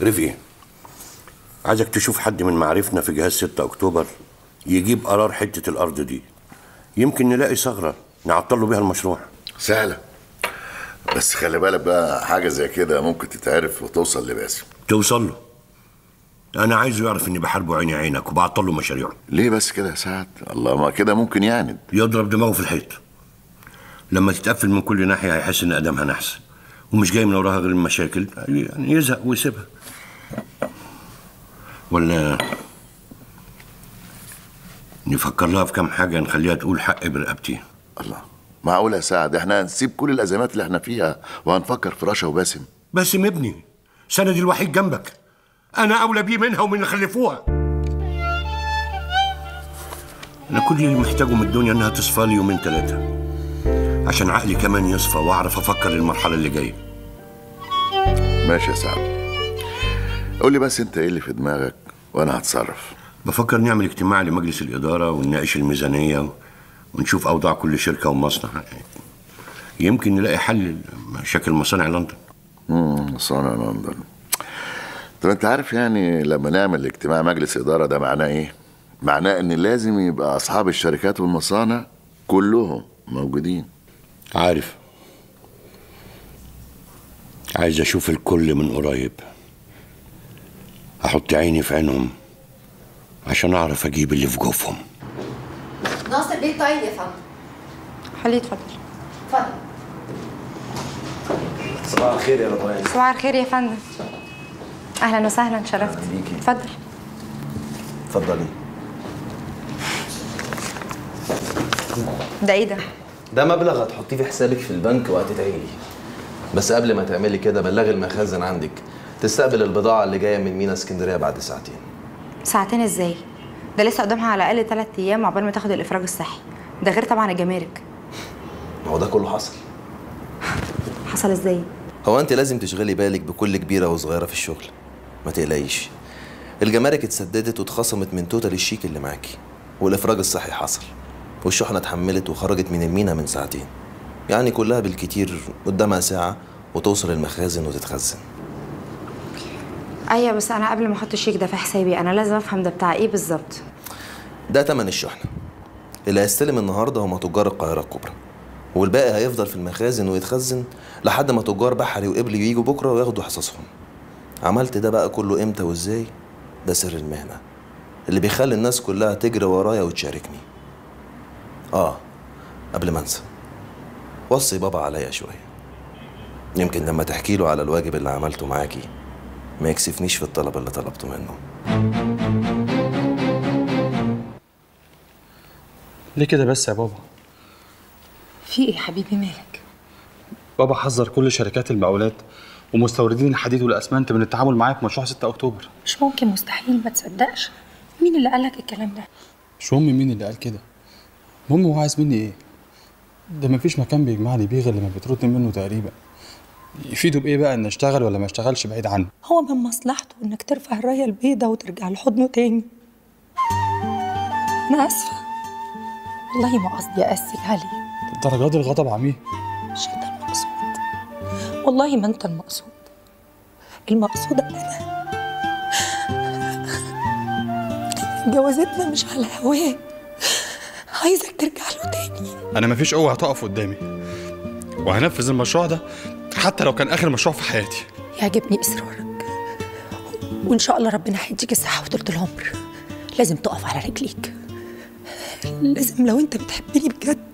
رفقي عايزك تشوف حد من معارفنا في جهاز 6 اكتوبر يجيب قرار حته الارض دي يمكن نلاقي ثغره نعطل له بيها المشروع سهلة بس خلي بالك بقى حاجة زي كده ممكن تتعرف وتوصل لباسم توصل له انا عايزه يعرف اني بحاربه عيني عينك وبعطل له مشاريعه ليه بس كده يا سعد الله ما كده ممكن يعند يضرب دماغه في الحيط لما تتقفل من كل ناحيه هيحس ان ادمها نحس ومش جاي من وراها غير المشاكل يعني يزهق ويسيبها ولا نفكر لها في كام حاجه نخليها تقول حق برقبتي الله معقول يا سعد احنا هنسيب كل الازمات اللي احنا فيها وهنفكر في رشا وباسم باسم ابني سندي الوحيد جنبك انا اولى بيه منها ومن اللي خلفوها انا كل اللي محتاجه من الدنيا انها تصفى لي يومين ثلاثه عشان عقلي كمان يصفى واعرف افكر للمرحله اللي جايه ماشي يا سعد قول لي بس انت ايه اللي في دماغك وانا هتصرف بفكر نعمل اجتماع لمجلس الاداره ونناقش الميزانيه ونشوف اوضاع كل شركه ومصنع يمكن نلاقي حل لمشاكل مصانع لندن امم مصانع لندن طب انت عارف يعني لما نعمل اجتماع مجلس اداره ده معناه ايه معناه ان لازم يبقى اصحاب الشركات والمصانع كلهم موجودين عارف عايز اشوف الكل من قريب احط عيني في عينهم عشان اعرف اجيب اللي في جوفهم ناصر بيه طيب يا فندم خليه يتفضل اتفضل صباح الخير يا رضوان صباح الخير يا فندم اهلا وسهلا شرفت بيكي. اتفضل اتفضلي ده ايه ده ده مبلغ هتحطيه في حسابك في البنك وهتدعي لي بس قبل ما تعملي كده بلغي المخازن عندك تستقبل البضاعة اللي جاية من مينا اسكندرية بعد ساعتين ساعتين ازاي ده لسه قدامها على الاقل ثلاث ايام عقبال ما تاخد الافراج الصحي ده غير طبعا الجمارك ما هو ده كله حصل حصل ازاي هو انت لازم تشغلي بالك بكل كبيرة وصغيرة في الشغل ما تقلقيش الجمارك اتسددت واتخصمت من توتال الشيك اللي معاكي والافراج الصحي حصل والشحنة اتحملت وخرجت من المينا من ساعتين يعني كلها بالكتير قدامها ساعة وتوصل المخازن وتتخزن ايوه بس انا قبل ما احط الشيك ده في حسابي انا لازم افهم ده بتاع ايه بالظبط ده تمن الشحنة اللي هيستلم النهاردة هما تجار القاهرة الكبرى والباقي هيفضل في المخازن ويتخزن لحد ما تجار بحري وقبلي ييجوا بكرة وياخدوا حصصهم عملت ده بقى كله امتى وازاي ده سر المهنة اللي بيخلي الناس كلها تجري ورايا وتشاركني اه قبل ما انسى وصي بابا عليا شوية يمكن لما تحكي له على الواجب اللي عملته معاكي ما يكسفنيش في الطلب اللي طلبته منه ليه كده بس يا بابا؟ في ايه يا حبيبي مالك بابا حذر كل شركات المقاولات ومستوردين الحديد والاسمنت من التعامل معايا في مشروع 6 اكتوبر مش ممكن مستحيل ما تصدقش مين اللي قالك الكلام ده مش مهم مين اللي قال كده المهم هو عايز مني ايه ده مفيش مكان بيجمعني بيه غير لما بيطردني منه تقريبا يفيده بايه بقى ان اشتغل ولا ما اشتغلش بعيد عنه هو من مصلحته انك ترفع الرايه البيضاء وترجع لحضنه تاني انا اسفه والله ما قصدي اقسك عليه الدرجات دي الغضب عميه مش انت المقصود والله ما انت المقصود المقصود انا جوازتنا مش على هواه عايزك ترجع له تاني انا مفيش قوه هتقف قدامي وهنفذ المشروع ده حتى لو كان اخر مشروع في حياتي يعجبني اصرارك وان شاء الله ربنا هيديك الصحه وطولة العمر لازم تقف على رجليك لازم لو انت بتحبني بجد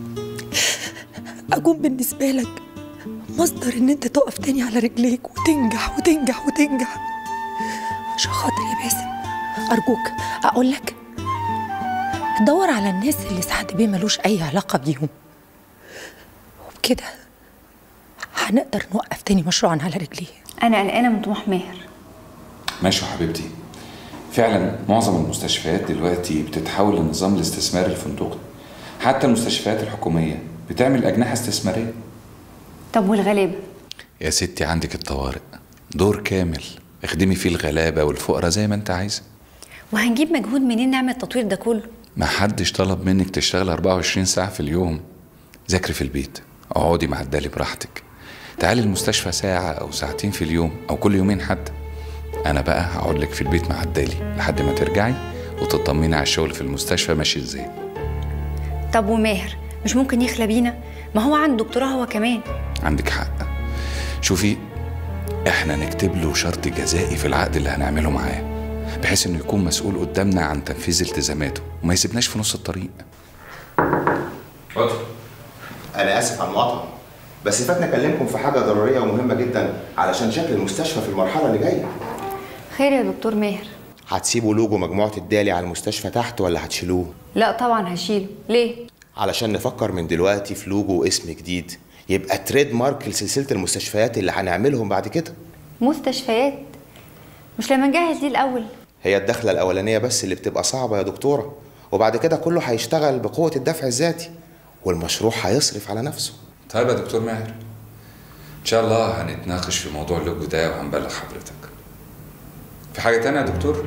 اكون بالنسبه لك مصدر ان انت تقف تاني على رجليك وتنجح وتنجح وتنجح عشان خاطري يا باسم ارجوك اقول لك دور على الناس اللي سعد بيه ملوش اي علاقه بيهم وبكده هنقدر نوقف تاني مشروعنا على رجليه انا قلقانه من طموح ماهر ماشي يا حبيبتي فعلا معظم المستشفيات دلوقتي بتتحول لنظام الاستثمار الفندقي حتى المستشفيات الحكومية بتعمل أجنحة استثمارية طب والغلابه يا ستي عندك الطوارئ دور كامل اخدمي فيه الغلابة والفقراء زي ما انت عايزة وهنجيب مجهود منين نعمل التطوير ده كله ما حدش طلب منك تشتغل 24 ساعة في اليوم ذاكري في البيت اقعدي معدلي براحتك تعالي المستشفى ساعة أو ساعتين في اليوم أو كل يومين حتى انا بقى هقعد لك في البيت مع الدالي لحد ما ترجعي وتطمني على الشغل في المستشفى ماشي ازاي طب وماهر مش ممكن يخلى بينا ما هو عنده دكتوراه هو كمان عندك حق شوفي احنا نكتب له شرط جزائي في العقد اللي هنعمله معاه بحيث انه يكون مسؤول قدامنا عن تنفيذ التزاماته وما يسيبناش في نص الطريق انا اسف على المقاطعه بس فاتنا اكلمكم في حاجه ضروريه ومهمه جدا علشان شكل المستشفى في المرحله اللي جايه خير يا دكتور ماهر هتسيبوا لوجو مجموعه الدالي على المستشفى تحت ولا هتشيلوه لا طبعا هشيله ليه علشان نفكر من دلوقتي في لوجو واسم جديد يبقى تريد مارك لسلسله المستشفيات اللي هنعملهم بعد كده مستشفيات مش لما نجهز دي الاول هي الدخله الاولانيه بس اللي بتبقى صعبه يا دكتوره وبعد كده كله هيشتغل بقوه الدفع الذاتي والمشروع هيصرف على نفسه طيب يا دكتور ماهر ان شاء الله هنتناقش في موضوع اللوجو ده وهنبلغ حضرتك في حاجه تانية يا دكتور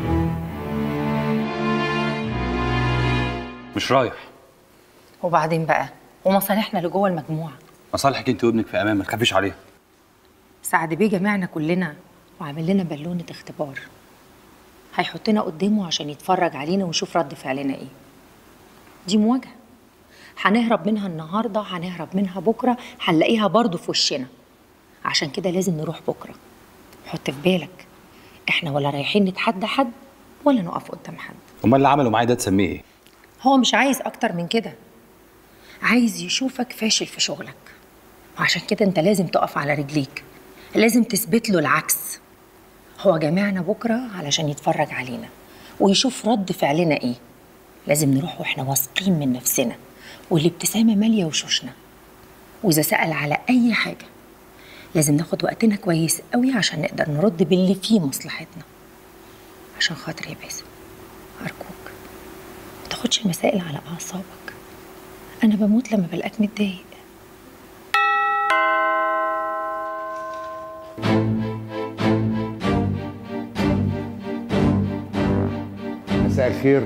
مش رايح وبعدين بقى ومصالحنا اللي جوه المجموعه مصالحك انت وابنك في امان ما تخافيش عليها سعد بيه جمعنا كلنا وعامل لنا بالونه اختبار هيحطنا قدامه عشان يتفرج علينا ويشوف رد فعلنا ايه دي مواجهه هنهرب منها النهارده هنهرب منها بكره هنلاقيها برضه في وشنا عشان كده لازم نروح بكره حط في بالك احنا ولا رايحين نتحدى حد ولا نقف قدام حد امال اللي عمله معايا ده تسميه ايه هو مش عايز اكتر من كده عايز يشوفك فاشل في شغلك وعشان كده انت لازم تقف على رجليك لازم تثبت له العكس هو جمعنا بكره علشان يتفرج علينا ويشوف رد فعلنا ايه لازم نروح واحنا واثقين من نفسنا والابتسامه ماليه وشوشنا واذا سال على اي حاجه لازم ناخد وقتنا كويس قوي عشان نقدر نرد باللي فيه مصلحتنا عشان خاطر يا باسم ارجوك ما تاخدش المسائل على اعصابك انا بموت لما بلاقيك متضايق مساء الخير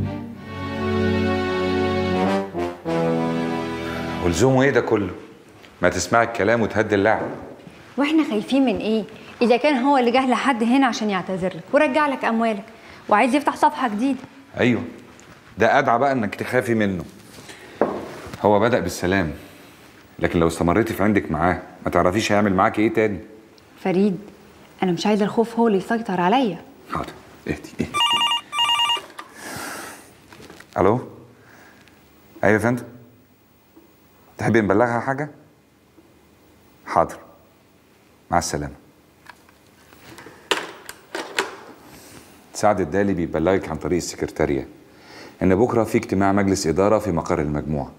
ولزومه ايه ده كله ما تسمعي الكلام وتهدي اللعب واحنا خايفين من ايه اذا كان هو اللي جه لحد هنا عشان يعتذر لك ورجع لك اموالك وعايز يفتح صفحه جديده ايوه ده ادعى بقى انك تخافي منه هو بدأ بالسلام لكن لو استمريتي في عندك معاه ما تعرفيش هيعمل معاكي ايه تاني فريد انا مش عايزه الخوف هو اللي يسيطر عليا حاضر اهدي اهدي الو ايوه يا فندم تحبي نبلغها حاجه حاضر مع السلامه سعد الدالي بيبلغك عن طريق السكرتاريه ان بكره في اجتماع مجلس اداره في مقر المجموعه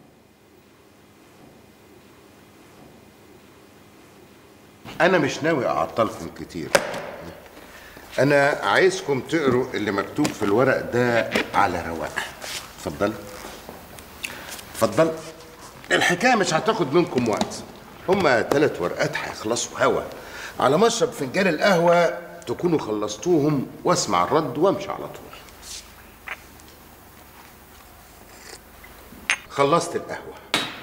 انا مش ناوي اعطلكم كتير انا عايزكم تقروا اللي مكتوب في الورق ده على رواق اتفضل اتفضل الحكايه مش هتاخد منكم وقت هما ثلاث ورقات هيخلصوا هوا على مشرب فنجان القهوه تكونوا خلصتوهم واسمع الرد وامشي على طول خلصت القهوه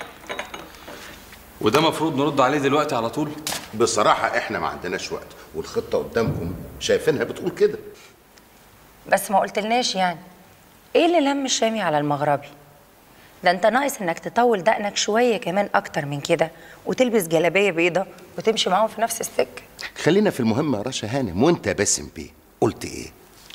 وده مفروض نرد عليه دلوقتي على طول بصراحه احنا ما عندناش وقت والخطه قدامكم شايفينها بتقول كده بس ما قلتلناش يعني ايه اللي لم الشامي على المغربي ده انت ناقص انك تطول دقنك شويه كمان اكتر من كده وتلبس جلابيه بيضه وتمشي معاهم في نفس السكه خلينا في المهم يا رشا هانم وانت باسم بيه قلت ايه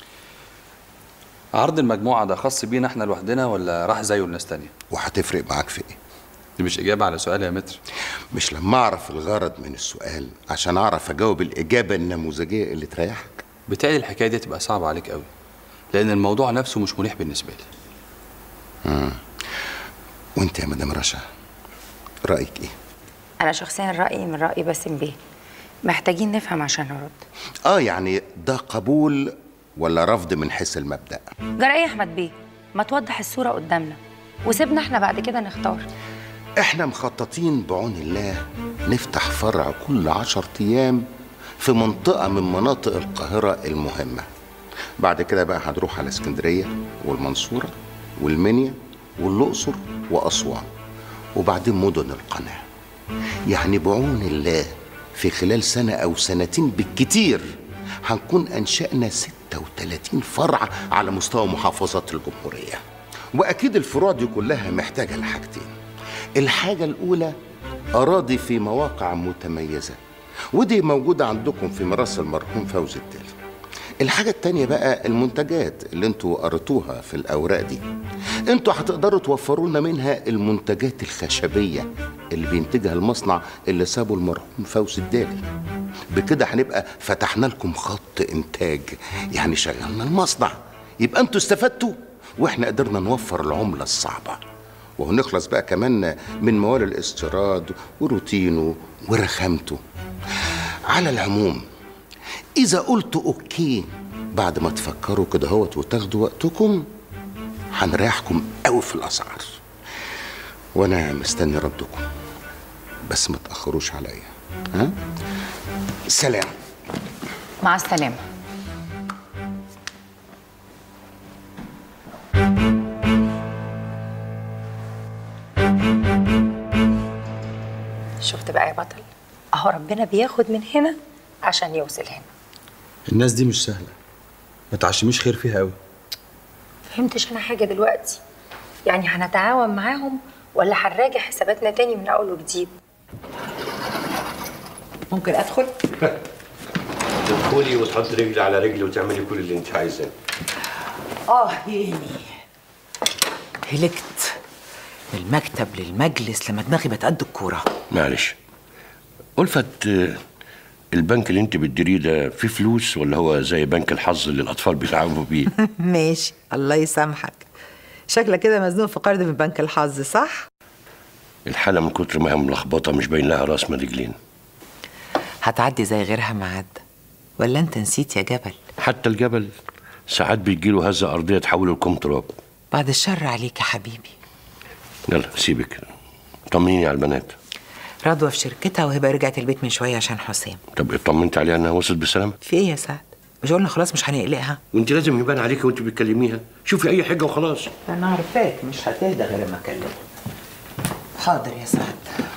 عرض المجموعه ده خاص بينا احنا لوحدنا ولا راح زيه لناس تانية وهتفرق معاك في ايه دي مش اجابه على سؤال يا متر مش لما اعرف الغرض من السؤال عشان اعرف اجاوب الاجابه النموذجيه اللي تريحك بتهيألي الحكايه دي تبقى صعبه عليك قوي لان الموضوع نفسه مش مريح بالنسبه لي مم. وانت يا مدام رشا رايك ايه انا شخصيا رايي من راي باسم بيه محتاجين نفهم عشان نرد اه يعني ده قبول ولا رفض من حيث المبدا جرى ايه يا احمد بيه ما توضح الصوره قدامنا وسيبنا احنا بعد كده نختار احنا مخططين بعون الله نفتح فرع كل عشر ايام في منطقة من مناطق القاهرة المهمة بعد كده بقى هنروح على اسكندرية والمنصورة والمنيا والأقصر وأسوان وبعدين مدن القناة يعني بعون الله في خلال سنة أو سنتين بالكتير هنكون أنشأنا 36 فرع على مستوى محافظات الجمهورية وأكيد الفروع دي كلها محتاجة لحاجتين الحاجة الأولى أراضي في مواقع متميزة ودي موجودة عندكم في ميراث المرحوم فوزي التالي الحاجة التانية بقى المنتجات اللي انتوا قريتوها في الأوراق دي انتوا هتقدروا توفروا لنا منها المنتجات الخشبية اللي بينتجها المصنع اللي سابه المرحوم فوزي الدالي بكده هنبقى فتحنا لكم خط إنتاج يعني شغلنا المصنع يبقى انتوا استفدتوا واحنا قدرنا نوفر العملة الصعبة وهنخلص بقى كمان من موال الاستيراد وروتينه ورخامته على العموم إذا قلت أوكي بعد ما تفكروا كده هوت وتاخدوا وقتكم هنريحكم قوي في الأسعار وأنا مستني ردكم بس ما تأخروش عليا ها سلام مع السلامه شفت بقى يا بطل اهو ربنا بياخد من هنا عشان يوصل هنا الناس دي مش سهله ما تعشميش خير فيها قوي فهمتش انا حاجه دلوقتي يعني هنتعاون معاهم ولا هنراجع حساباتنا تاني من اول وجديد ممكن ادخل تدخلي وتحط رجلي على رجلي وتعملي كل اللي انت عايزاه اه ياني هلكت من المكتب للمجلس لما دماغي بقت قد الكوره معلش ألفت آه، البنك اللي انت بتديريه ده فيه فلوس ولا هو زي بنك الحظ اللي الأطفال بيلعبوا بيه؟ ماشي الله يسامحك شكلك كده مزنوق في قرض من بنك الحظ صح الحالة من كتر ما هي ملخبطة مش باين لها راس من رجلين هتعدي زي غيرها ما عدى ولا انت نسيت يا جبل حتى الجبل ساعات بيجيله هزة أرضية تحوله لكم تراب بعد الشر عليك يا حبيبي يلا سيبك طمنيني على البنات رضوى في شركتها وهبه رجعت البيت من شويه عشان حسام طب اطمنت عليها انها وصلت بسلامة في ايه يا سعد مش قلنا خلاص مش هنقلقها وانت لازم يبان عليكي وانت بتكلميها شوفي اي حاجة وخلاص انا عارفاك مش هتهدى غير ما اكلمك حاضر يا سعد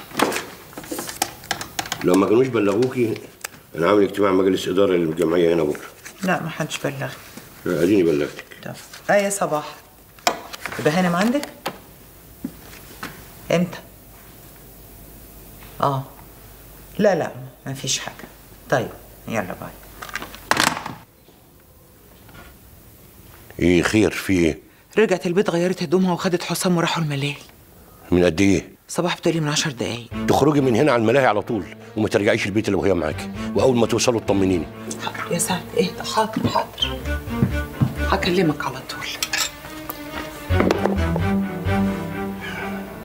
لو ما كانوش بلغوكي انا عامل اجتماع مجلس إدارة للجمعية هنا بكرة لا ما حدش بلغ اديني بلغتك طب اه يا صباح يبقى هانم عندك امتى اه لا لا ما فيش حاجه طيب يلا باي ايه خير في ايه رجعت البيت غيرت هدومها وخدت حسام وراحوا الملاهي من قد ايه صباح بتقولي من عشر دقايق تخرجي من هنا على الملاهي على طول وما ترجعيش البيت الا وهي معاكي واول ما توصلوا تطمنيني حاضر يا سعد اهدى حاضر حاضر هكلمك على طول